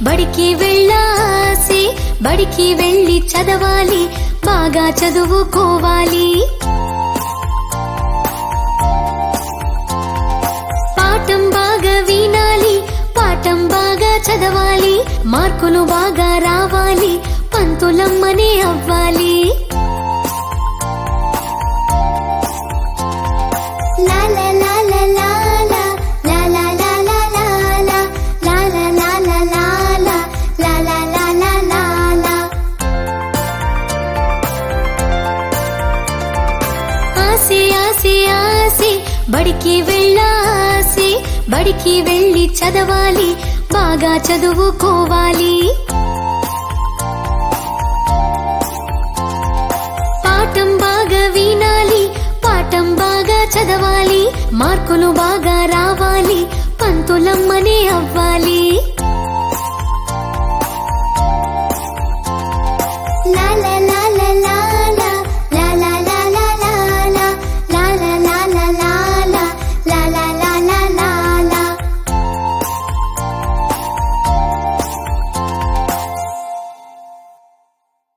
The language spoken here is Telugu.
బడికి వెళ్ళాసి బడికి వెళ్ళి చదవాలి బాగా చదువుకోవాలి పాఠం బాగా వినాలి పాఠం బాగా చదవాలి మార్కులు బాగా రావాలి పంతులమ్మనే అవ్వాలి లా లా లా లా లా లా, లా లా లా లా లా లా, లా లా లా లా లా లా, లా లా లా లా లా లా. ఆసి ఆసి ఆసి బడికి వెళ్ళాసి బడికి వెళ్ళి చదవాలి బాగా చదువుకోవాలి పాఠం బాగా వినాలి పాఠం బాగా చదవాలి మార్కులు బాగా రావాలి పంతులమ్మనే అవ్వాలి